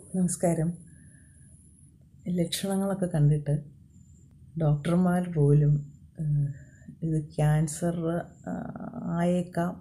നമസ്കാരം ലക്ഷണങ്ങളൊക്കെ കണ്ടിട്ട് ഡോക്ടർമാർ പോലും ഏഹ്, ഇത് ക്യാൻസർ ആയേക്കാം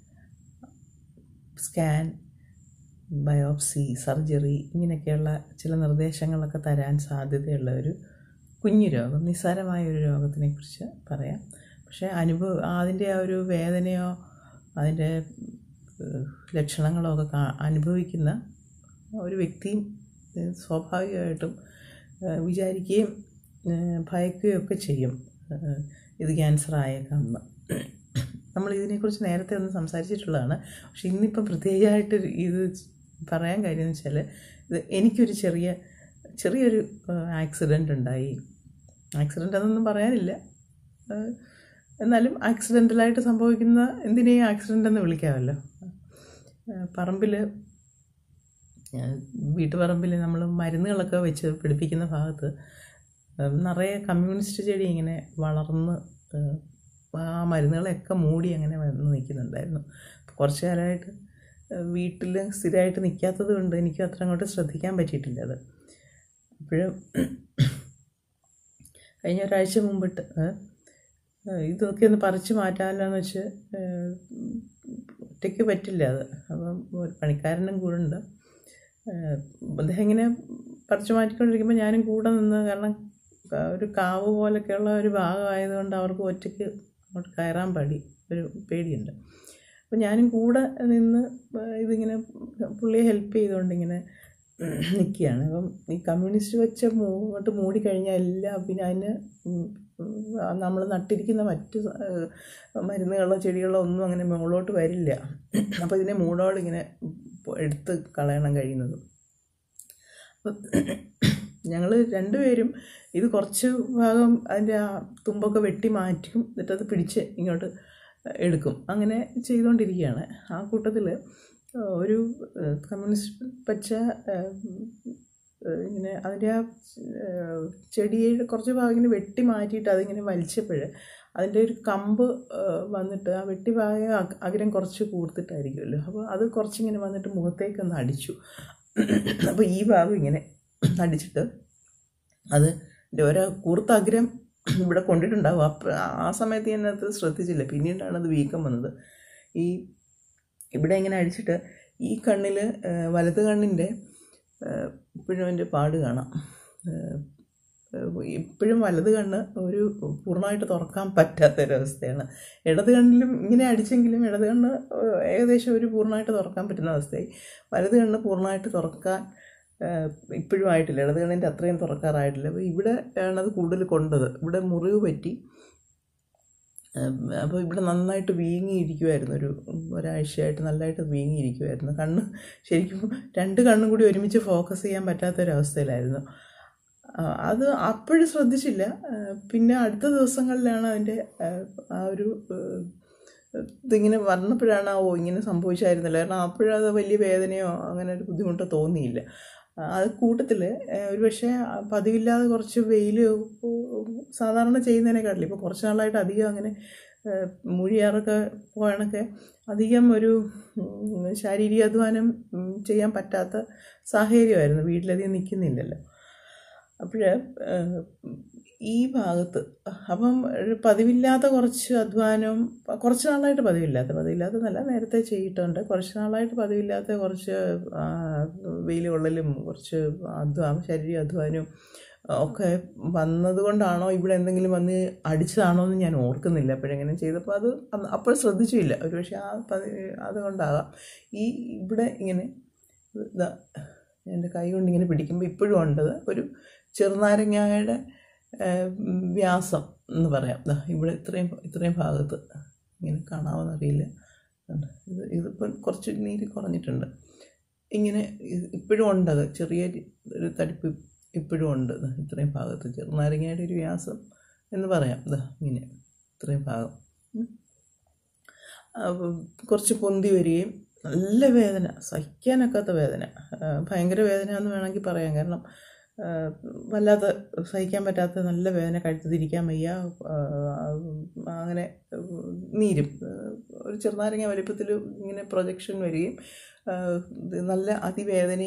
സ്കാൻ ബയോപ്സി സർജറി ഇങ്ങനെയൊക്കെയുള്ള ചില നിർദ്ദേശങ്ങളൊക്കെ തരാൻ സാധ്യതയുള്ള ഒരു കുഞ്ഞു രോഗം നിസ്സാരമായ ഒരു രോഗത്തിനെ കുറിച്ച് പറയാം പക്ഷേ അനുഭവ അതിൻ്റെ ആ ഒരു വേദനയോ അതിൻ്റെ ഏഹ്, ലക്ഷണങ്ങളോ ഒക്കെ കാ അനുഭവിക്കുന്ന ഒരു വ്യക്തിയും ഏഹ്, സ്വാഭാവികമായിട്ടും ഏഹ്, വിചാരിക്കുകയും ഏഹ്, ഭയക്കുകയും ഒക്കെ ചെയ്യും ഏഹ്, ഇത് ക്യാൻസർ ആയേക്കാം എന്ന് നമ്മൾ ഇതിനെക്കുറിച്ച് നേരത്തെ ഒന്ന് സംസാരിച്ചിട്ടുള്ളതാണ് പക്ഷെ ഇന്നിപ്പം പ്രത്യേകമായിട്ട് ഇത് പറയാൻ കാര്യം എന്ന് വെച്ചാൽ ഇത് എനിക്കൊരു ചെറിയ ചെറിയൊരു ആക്സിഡൻ്റ് ഉണ്ടായി ആക്സിഡൻ്റ് എന്നൊന്നും പറയാനില്ല ഏഹ്, എന്നാലും ആക്സിഡൻ്റലായിട്ട് സംഭവിക്കുന്ന എന്തിനേയും ആക്സിഡൻ്റ് എന്ന് വിളിക്കാമല്ലോ പറമ്പിൽ വീട്ടുപറമ്പിൽ നമ്മൾ മരുന്നുകളൊക്കെ വെച്ച് പിടിപ്പിക്കുന്ന ഭാഗത്ത് ഏഹ്, നിറയെ കമ്മ്യൂണിസ്റ്റ് ചെടി ഇങ്ങനെ വളർന്ന് ഏഹ്, ആ മരുന്നുകളെയൊക്കെ മൂടി അങ്ങനെ വന്ന് നിൽക്കുന്നുണ്ടായിരുന്നു കുറച്ച് കാലമായിട്ട് വീട്ടിൽ സ്ഥിരമായിട്ട് നിൽക്കാത്തത് കൊണ്ട് എനിക്ക് അത്ര അങ്ങോട്ട് ശ്രദ്ധിക്കാൻ പറ്റിയിട്ടില്ല അത് അപ്പോഴും കഴിഞ്ഞ ഒരാഴ്ച മുമ്പിട്ട് ഏഹ്, ഏഹ്, ഇതൊക്കെ ഒന്ന് പറിച്ച് മാറ്റാമല്ലോ എന്ന് വെച്ച് ഏഹ്, ഒറ്റയ്ക്ക് പറ്റില്ല അത് അപ്പം ഒരു പണിക്കാരനും കൂടെ ഉണ്ട് ഏഹ്, അദ്ദേഹം ഇങ്ങനെ പറിച്ചു മാറ്റിക്കൊണ്ടിരിക്കുമ്പോൾ ഞാനും കൂടെ നിന്ന് കാരണം ക- ഒരു കാവ് പോലൊക്കെയുള്ള ഒരു ഭാഗമായതുകൊണ്ട് അവർക്ക് ഒറ്റയ്ക്ക് അങ്ങോട്ട് കയറാൻ പടി ഒരു പേടിയുണ്ട് അപ്പം ഞാനും കൂടെ നിന്ന് ഏഹ് ഇതിങ്ങനെ പുള്ളിയെ ഹെൽപ്പ് ചെയ്തുകൊണ്ട് ഇങ്ങനെ നിൽക്കുകയാണ് അപ്പം ഈ കമ്മ്യൂണിസ്റ്റ് വെച്ച അങ്ങോട്ട് മൂടിക്കഴിഞ്ഞാൽ എല്ലാം പിന്നെ അതിന് നമ്മൾ നട്ടിരിക്കുന്ന മറ്റ് സ- ഏഹ് മരുന്നുകളോ ചെടികളോ ഒന്നും അങ്ങനെ മുകളോട്ട് വരില്ല അപ്പോൾ ഇതിനെ മൂടോളിങ്ങനെ എടുത്ത് കളയണം കഴിയുന്നത് ഞങ്ങൾ രണ്ടുപേരും ഇത് കുറച്ച് ഭാഗം അതിൻ്റെ ആ തുമ്പൊക്കെ വെട്ടി മാറ്റും എന്നിട്ടത് പിടിച്ച് ഇങ്ങോട്ട് എടുക്കും അങ്ങനെ ചെയ്തുകൊണ്ടിരിക്കുകയാണ് ആ കൂട്ടത്തിൽ ഒരു ഏഹ്, കമ്മ്യൂണിസ്റ്റ് പച്ച ഏഹ്, ഏഹ്, ഇങ്ങനെ അതിൻ്റെ ആ ഏഹ്, ചെടിയുടെ കുറച്ച് ഭാഗം ഇങ്ങനെ വെട്ടി മാറ്റിയിട്ട് അതിങ്ങനെ വലിച്ചപ്പോൾ അതിൻ്റെ ഒരു കമ്പ് ഏഹ്, വന്നിട്ട് ആ വെട്ടി ഭാഗം അക- അഗ്രം കുറച്ച് കൂർത്തിട്ടായിരിക്കുമല്ലോ അപ്പോൾ അത് കുറച്ചിങ്ങനെ വന്നിട്ട് മുഖത്തേക്കൊന്ന് അടിച്ചു അപ്പോൾ ഈ ഭാഗം ഇങ്ങനെ അടിച്ചിട്ട് അത് ൻ്റെ ഓരോ കൂർത്ത അഗ്രം ഇവിടെ കൊണ്ടിട്ടുണ്ടാവും അപ്പം ആ സമയത്ത് ഞാൻ അത് ശ്രദ്ധിച്ചില്ല പിന്നീടാണ് അത് വീക്കം വന്നത് ഈ ഇവിടെ ഇങ്ങനെ അടിച്ചിട്ട് ഈ കണ്ണിൽ വലത് കണ്ണിൻ്റെ ഇപ്പോഴും അതിൻ്റെ പാട് കാണാം ഏഹ്, ഏഹ്, ഇപ്പോഴും വലത് കണ്ണ് ഒരു പൂർണ്ണമായിട്ട് തുറക്കാൻ പറ്റാത്തൊരവസ്ഥയാണ് ഇടത് കണ്ണിലും ഇങ്ങനെ അടിച്ചെങ്കിലും ഇടത് കണ്ണ് ഏഹ്, ഏകദേശം ഒരു പൂർണ്ണമായിട്ട് തുറക്കാൻ പറ്റുന്ന അവസ്ഥയായി വലത് കണ്ണ് പൂർണ്ണമായിട്ട് തുറക്കാൻ ഏഹ്, ഇപ്പോഴും ആയിട്ടില്ല ഇടത് കണ്ണിൻ്റെ അത്രയും തുറക്കാറായിട്ടില്ല അപ്പോൾ ഇവിടെ ആണ് അത് കൂടുതൽ കൊണ്ടത് ഇവിടെ മുറിവ് പറ്റി അപ്പോൾ ഇവിടെ നന്നായിട്ട് വീങ്ങിയിരിക്കുമായിരുന്നു ഒരു ഒരാഴ്ചയായിട്ട് നല്ലതായിട്ട് വീങ്ങിയിരിക്കുമായിരുന്നു കണ്ണ് ശരിക്കും രണ്ട് കണ്ണും കൂടി ഒരുമിച്ച് ഫോക്കസ് ചെയ്യാൻ പറ്റാത്തൊരവസ്ഥയിലായിരുന്നു ആ, അത് അപ്പോഴും ശ്രദ്ധിച്ചില്ല ആ, പിന്നെ അടുത്ത ദിവസങ്ങളിലാണ് അതിൻ്റെ ആ, ആ ഒരു ഏഹ്, ഇതിങ്ങനെ വന്നപ്പോഴാണ് ഓ ഇങ്ങനെ സംഭവിച്ചായിരുന്നില്ല കാരണം അപ്പോഴത് വലിയ വേദനയോ അങ്ങനെ ഒരു ബുദ്ധിമുട്ടോ തോന്നിയില്ല ആ, അത് കൂട്ടത്തിൽ ഒരു പക്ഷേ പതിവില്ലാതെ കുറച്ച് വെയിൽ സാധാരണ ചെയ്യുന്നതിനെക്കാട്ടില്ല ഇപ്പോൾ കുറച്ച് നാളായിട്ട് അധികം അങ്ങനെ ഏഹ്, മുഴിയാറൊക്കെ പോകണൊക്കെ അധികം ഒരു ഉം, ശാരീരിക അധ്വാനം ഉം, ചെയ്യാൻ പറ്റാത്ത സാഹചര്യമായിരുന്നു വീട്ടിലധികം നിൽക്കുന്നില്ലല്ലോ അപ്പോൾ ഈ ഭാഗത്ത് അപ്പം ഒരു പതിവില്ലാത്ത കുറച്ച് അധ്വാനം കുറച്ച് നാളായിട്ട് പതിവില്ലാത്ത പതിവില്ലാത്തതല്ല നേരത്തെ ചെയ്തിട്ടുണ്ട് കുറച്ച് നാളായിട്ട് പതിവില്ലാത്ത കുറച്ച് വെയിൽ കൊള്ളലും കുറച്ച് അധ്വാനം ശരീര അധ്വാനവും ഒക്കെ വന്നതുകൊണ്ടാണോ ഇവിടെ എന്തെങ്കിലും വന്ന് അടിച്ചതാണോ എന്ന് ഞാൻ ഓർക്കുന്നില്ല അപ്പോഴെങ്ങനെ ചെയ്തപ്പോൾ അത് അന്ന് അപ്പോൾ ശ്രദ്ധിച്ചില്ല ഒരു പക്ഷേ ആ പതി അതുകൊണ്ടാകാം ഈ ഇവിടെ ഇങ്ങനെ ഇതാ എൻ്റെ കൈ കൊണ്ട് ഇങ്ങനെ പിടിക്കുമ്പോൾ ഇപ്പോഴും ഉണ്ടത് ഒരു ചെറുനാരങ്ങയുടെ ഏഹ്, വ്യാസം എന്ന് പറയാം ദാ ഇവിടെ ഇത്രയും ഇത്രയും ഭാഗത്ത് ഇങ്ങനെ കാണാമെന്നറിയില്ല കണ്ടോ? ഇത് ഇതിപ്പം കുറച്ച് നീര് കുറഞ്ഞിട്ടുണ്ട് ഇങ്ങനെ ഇത് ഇപ്പോഴും ഉണ്ടത് ചെറിയ രി- ഒരു തടിപ്പ് ഇപ്പോഴും ഉണ്ട് ദാ ഇത്രയും ഭാഗത്ത് ചെറുനാരങ്ങയുടെ ഒരു വ്യാസം എന്ന് പറയാം ഇതാ ഇങ്ങനെ ഇത്രയും ഭാഗം ഉം. അപ്പം കുറച്ച് പൊന്തി വരികയും നല്ല വേദന സഹിക്കാനൊക്കാത്ത വേദന ആ, ഭയങ്കര വേദന എന്ന് വേണമെങ്കിൽ പറയാം കാരണം ആ, വല്ലാത്ത സഹിക്കാൻ പറ്റാത്ത നല്ല വേദന കഴുത്ത് തിരിക്കാൻ വയ്യ ആ, അങ്ങനെ നീരും ഒരു ചെറുനാരങ്ങ വലിപ്പത്തിൽ ഇങ്ങനെ പ്രൊജക്ഷൻ വരികയും ആ, ഇത് നല്ല അതിവേദനയും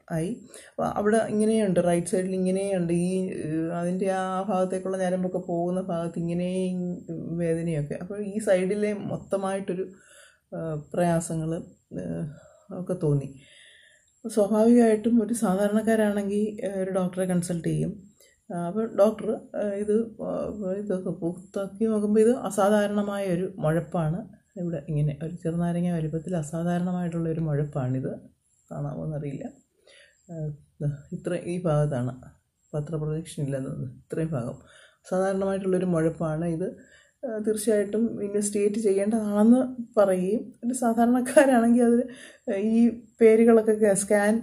ആയി അപ്പോൾ അവിടെ ഇങ്ങനെയുണ്ട് റൈറ്റ് സൈഡിൽ ഇങ്ങനെയുണ്ട് ഈ ഏഹ്, അതിൻ്റെ ആ ഭാഗത്തേക്കുള്ള ഞരമ്പൊക്കെ പോകുന്ന ഭാഗത്ത് ഇങ്ങനെയും വേദനയൊക്കെ അപ്പോൾ ഈ സൈഡിലെ മൊത്തമായിട്ടൊരു പ്രയാസങ്ങൾ ഒക്കെ തോന്നി സ്വാഭാവികമായിട്ടും ഒരു സാധാരണക്കാരാണെങ്കിൽ ഏഹ്, ഒരു ഡോക്ടറെ കൺസൾട്ട് ചെയ്യും ആ, അപ്പോൾ ഡോക്ടർ ഏഹ്, ഇത് ആ, ഇതൊക്കെ പുസ്തക്കി നോക്കുമ്പോൾ ഇത് അസാധാരണമായ ഒരു മുഴപ്പാണ് ഇവിടെ ഇങ്ങനെ ഒരു ചെറുനാരങ്ങ വലുപ്പത്തിൽ അസാധാരണമായിട്ടുള്ള ഒരു മുഴപ്പാണിത് കാണാമോ എന്നറിയില്ല ഏഹ്, ദാ ഇത്ര ഈ ഭാഗത്താണ് പത്രപ്രൊജക്ഷൻ ഇല്ലെന്നത് ഇത്രയും ഭാഗം സാധാരണമായിട്ടുള്ളൊരു മുഴപ്പാണ് ഇത് ഏഹ്, തീർച്ചയായിട്ടും ഇൻവെസ്റ്റിഗേറ്റ് ചെയ്യേണ്ടതാണെന്ന് പറയുകയും ഒരു സാധാരണക്കാരാണെങ്കിൽ അത് ഈ പേരുകളൊക്കെ സ്കാൻ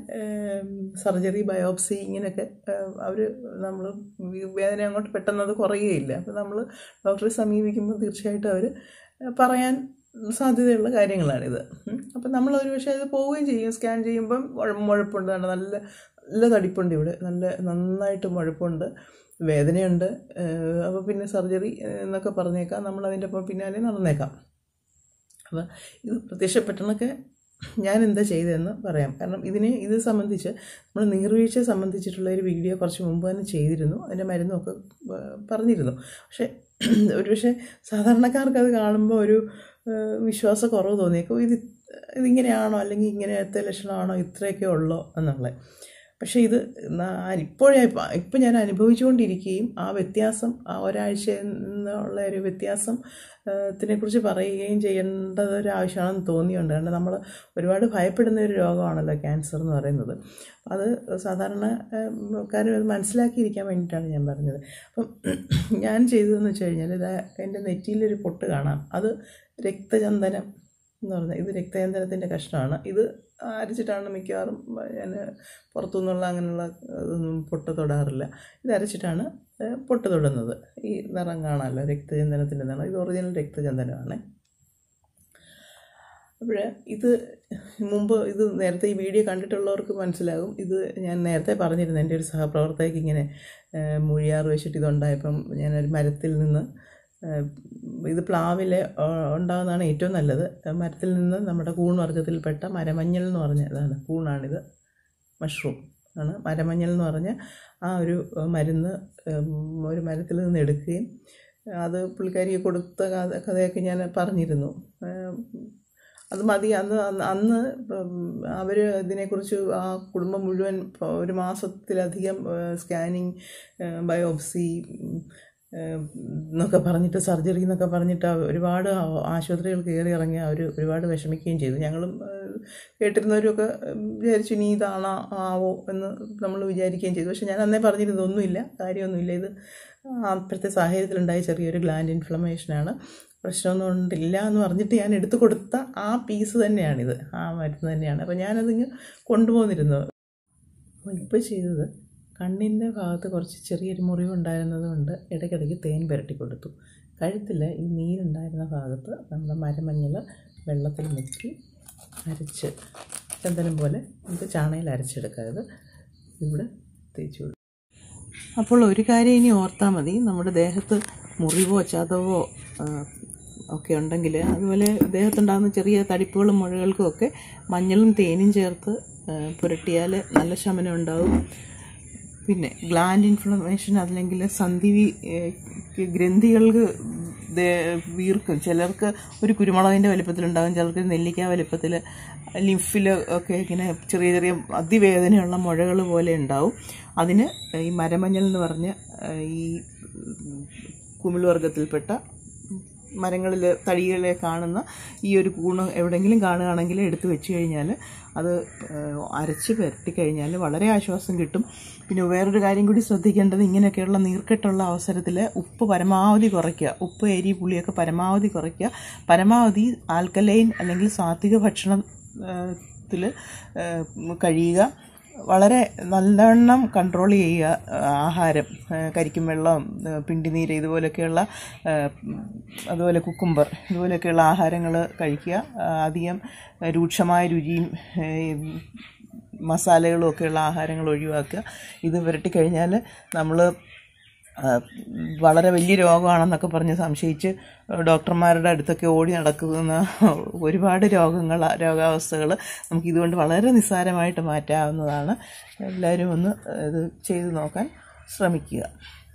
സർജറി ബയോപ്സി ഇങ്ങനെയൊക്കെ അവർ നമ്മൾ വേദന അങ്ങോട്ട് പെട്ടെന്ന് അത് കുറയുകയില്ല അപ്പോൾ നമ്മൾ ഡോക്ടറെ സമീപിക്കുമ്പോൾ തീർച്ചയായിട്ടും അവർ പറയാൻ സാധ്യതയുള്ള കാര്യങ്ങളാണിത് ഉം. അപ്പം നമ്മൾ ഒരു പക്ഷേ അത് പോവുകയും ചെയ്യും സ്കാൻ ചെയ്യുമ്പം മുഴ- മുഴപ്പുണ്ട് കണ്ടോ? നല്ല നല്ല തടിപ്പുണ്ട് ഇവിടെ നല്ല നന്നായിട്ട് മുഴപ്പുണ്ട് വേദനയുണ്ട് അപ്പോൾ പിന്നെ സർജറി എന്നൊക്കെ പറഞ്ഞേക്കാം നമ്മൾ അതിൻ്റെ ഒപ്പം പിന്നാലെ നടന്നേക്കാം അപ്പോൾ ഇത് പ്രത്യക്ഷപ്പെട്ടെന്നൊക്കെ ഞാൻ എന്താ ചെയ്തതെന്ന് പറയാം കാരണം ഇതിനെ ഇത് സംബന്ധിച്ച് നമ്മൾ നീർവീഴ്ചയെ സംബന്ധിച്ചിട്ടുള്ള ഒരു വീഡിയോ കുറച്ച് മുമ്പ് തന്നെ ചെയ്തിരുന്നു അതിൻ്റെ മരുന്നൊക്കെ ഏഹ്, പറഞ്ഞിരുന്നു പക്ഷേ ഒരുപക്ഷെ സാധാരണക്കാർക്ക് അത് കാണുമ്പോൾ ഒരു ഏഹ്, വിശ്വാസക്കുറവ് തോന്നിയേക്കും ഇത് ഇതിങ്ങനെയാണോ അല്ലെങ്കിൽ ഇങ്ങനത്തെ ലക്ഷണമാണോ ഇത്രയൊക്കെ ഉള്ളോ എന്നുള്ളത് പക്ഷേ ഇത് നാ- ഇപ്പോഴേ ഇപ്പം ഞാൻ അനുഭവിച്ചുകൊണ്ടിരിക്കുകയും ആ വ്യത്യാസം ആ ഒരാഴ്ച എന്നുള്ള ഒരു വ്യത്യാസം ത്തിനെക്കുറിച്ച് പറയുകയും ചെയ്യേണ്ടത് ഒരു ആവശ്യമാണെന്ന് തോന്നിയുണ്ട് കാരണം നമ്മൾ ഒരുപാട് ഭയപ്പെടുന്ന ഒരു രോഗമാണല്ലോ ക്യാൻസർ എന്ന് പറയുന്നത് അത് സാധാരണ ഏഹ്, കാര്യം അത് മനസ്സിലാക്കിയിരിക്കാൻ വേണ്ടിയിട്ടാണ് ഞാൻ പറഞ്ഞത് അപ്പം ഞാൻ ചെയ്തതെന്ന് വെച്ച് കഴിഞ്ഞാൽ ഇത് എൻ്റെ നെറ്റിയിലൊരു പൊട്ട് കാണാം അത് രക്തചന്ദനം എന്ന് പറഞ്ഞാൽ ഇത് രക്തചന്ദനത്തിൻ്റെ കഷ്ണമാണ് ഇത് അരച്ചിട്ടാണ് മിക്കവാറും ഞാൻ പുറത്തുനിന്നുള്ള അങ്ങനെയുള്ള ഇതൊന്നും പൊട്ട് തൊടാറില്ല ഇത് അരച്ചിട്ടാണ് ഏഹ്, പൊട്ട് തൊടുന്നത് ഈ നിറം കാണാമല്ലോ രക്തചന്ദനത്തിൻ്റെ നിറം ഇത് ഒറിജിനൽ രക്തചന്ദനമാണ് അപ്പോൾ ഇത് മുമ്പ് ഇത് നേരത്തെ ഈ വീഡിയോ കണ്ടിട്ടുള്ളവർക്ക് മനസ്സിലാകും ഇത് ഞാൻ നേരത്തെ പറഞ്ഞിരുന്നു എൻ്റെ ഒരു സഹപ്രവർത്തകയ്ക്ക് ഇങ്ങനെ ഏഹ്, മൂഴിയാറ് വെച്ചിട്ട് ഇതുണ്ടായപ്പം ഞാനൊരു മരത്തിൽ നിന്ന് ഏഹ്, ഇത് പ്ലാവിൽ ഉണ്ടാകുന്നതാണ് ഏറ്റവും നല്ലത് മരത്തിൽ നിന്ന് നമ്മുടെ കൂൺ വർഗ്ഗത്തിൽപ്പെട്ട മരമഞ്ഞൾ എന്ന് പറഞ്ഞ ഇതാണ് കൂണാണിത് മഷ്റൂം ആണ് മരമഞ്ഞൾ എന്ന് പറഞ്ഞ ആ ഒരു ഏഹ്, മരുന്ന് ഏഹ്, ഒരു മരത്തിൽ നിന്ന് എടുക്കുകയും അത് പുള്ളിക്കാരിക്ക് കൊടുത്ത കഥ കഥയൊക്കെ ഞാൻ പറഞ്ഞിരുന്നു ഏഹ്, അത് മതി അന്ന് അന്ന് അന്ന് അവർ ഇതിനെക്കുറിച്ച് ആ കുടുംബം മുഴുവൻ ഇപ്പൊ ഒരു മാസത്തിലധികം സ്കാനിങ് ബയോപ്സി എന്നൊക്കെ പറഞ്ഞിട്ട് സർജറി എന്നൊക്കെ പറഞ്ഞിട്ട് അവ- ഒരുപാട് ആ- ആശുപത്രികൾ കയറി ഇറങ്ങി അവർ ഒരുപാട് വിഷമിക്കുകയും ചെയ്തു ഞങ്ങളും ഏഹ്, കേട്ടിരുന്നവരൊക്കെ ഉം, വിചാരിച്ചു ഇനി ഇതാണോ ആവോ എന്ന് നമ്മൾ വിചാരിക്കുകയും ചെയ്തു പക്ഷെ ഞാൻ അന്നേ പറഞ്ഞിരുന്നു ഒന്നുമില്ല കാര്യമൊന്നുമില്ല ഇത് അപ്പോഴത്തെ സാഹചര്യത്തിലുണ്ടായ ചെറിയൊരു ഗ്ലാൻഡ് ഇൻഫ്ലമേഷനാണ് പ്രശ്നമൊന്നും ഉണ്ടില്ല എന്ന് പറഞ്ഞിട്ട് ഞാൻ എടുത്തു കൊടുത്ത ആ പീസ് തന്നെയാണിത് ആ മരുന്ന് തന്നെയാണ് അപ്പോൾ ഞാനതിങ്ങ് കൊണ്ടുപോന്നിരുന്നു അപ്പോൾ ഇപ്പോൾ ചെയ്തത് കണ്ണിൻ്റെ ഭാഗത്ത് കുറച്ച് ചെറിയൊരു മുറിവുണ്ടായിരുന്നത് കൊണ്ട് ഇടയ്ക്കിടയ്ക്ക് തേൻ പുരട്ടി കൊടുത്തു കഴുത്തിൽ ഈ നീരുണ്ടായിരുന്ന ഭാഗത്ത് നമ്മൾ മരമഞ്ഞൾ വെള്ളത്തിൽ മുക്കി അരച്ച് ചന്ദനം പോലെ നമുക്ക് ചാണയിൽ അരച്ചെടുക്കാം ഇത് ഇവിടെ തേച്ച് കൊടുക്കും അപ്പോൾ ഒരു കാര്യം ഇനി ഓർത്താൽ മതി നമ്മുടെ ദേഹത്ത് മുറിവോ ചതവോ ആ, ഒക്കെ ഉണ്ടെങ്കിൽ അതുപോലെ ദേഹത്തുണ്ടാകുന്ന ചെറിയ തടിപ്പുകളും മുഴകൾക്കും ഒക്കെ മഞ്ഞളും തേനും ചേർത്ത് ആ, പുരട്ടിയാൽ നല്ല ശമനം ഉണ്ടാവും പിന്നെ ഗ്ലാൻഡ് ഇൻഫ്ലമേഷൻ അല്ലെങ്കിൽ സന്ധിവി ഏഹ്, ഗ്രന്ഥികൾക്ക് ദേ- വീർക്കും ചിലർക്ക് ഒരു കുരുമുളകിൻ്റെ വലിപ്പത്തിലുണ്ടാകും ചിലർക്ക് നെല്ലിക്ക വലിപ്പത്തിൽ ലിംഫിൽ ഒക്കെ ഇങ്ങനെ ചെറിയ ചെറിയ അതിവേദനയുള്ള മുഴകൾ പോലെ ഉണ്ടാവും അതിന് ഈ മരമഞ്ഞൾ എന്ന് പറഞ്ഞ ഏഹ്, ഈ കുമിൾ വർഗത്തിൽപ്പെട്ട മരങ്ങളിൽ തടികളെ കാണുന്ന ഈ ഒരു കൂണ് എവിടെയെങ്കിലും കാണുകയാണെങ്കിൽ എടുത്ത് വെച്ച് കഴിഞ്ഞാൽ അത് ഏഹ്, അരച്ച് പുരട്ടി കഴിഞ്ഞാൽ വളരെ ആശ്വാസം കിട്ടും പിന്നെ വേറൊരു കാര്യം കൂടി ശ്രദ്ധിക്കേണ്ടത് ഇങ്ങനെയൊക്കെയുള്ള നീർക്കെട്ടുള്ള അവസരത്തിൽ ഉപ്പ് പരമാവധി കുറയ്ക്കുക ഉപ്പ് എരി പുളിയൊക്കെ പരമാവധി കുറയ്ക്കുക പരമാവധി ആൽക്കലൈൻ അല്ലെങ്കിൽ സാത്വിക ഭക്ഷണത്തിൽ കഴിയുക വളരെ നല്ലവണ്ണം കൺട്രോൾ ചെയ്യുക ആ, ആഹാരം ആ, കരിക്കും വെള്ളം ആ, പിണ്ടിനീര് ഇതുപോലെയൊക്കെയുള്ള ആ, അതുപോലെ കുക്കുംബർ ഇതുപോലെയൊക്കെയുള്ള ആഹാരങ്ങൾ കഴിക്കുക ആ, അധികം രൂക്ഷമായ രുചിയും ഏ, മസാലകളും ഒക്കെയുള്ള ആഹാരങ്ങൾ ഒഴിവാക്കുക ഇത് പുരട്ടി കഴിഞ്ഞാൽ നമ്മൾ ആ, വളരെ വലിയ രോഗമാണെന്നൊക്കെ പറഞ്ഞ് സംശയിച്ച് ഡോക്ടർമാരുടെ അടുത്തൊക്കെ ഓടി നടക്കുന്ന ഒരുപാട് രോഗങ്ങൾ രോഗാവസ്ഥകൾ നമുക്ക് ഇതുകൊണ്ട് വളരെ നിസ്സാരമായിട്ട് മാറ്റാവുന്നതാണ് എല്ലാവരും ഒന്ന് ഇത് ചെയ്തു നോക്കാൻ ശ്രമിക്കുക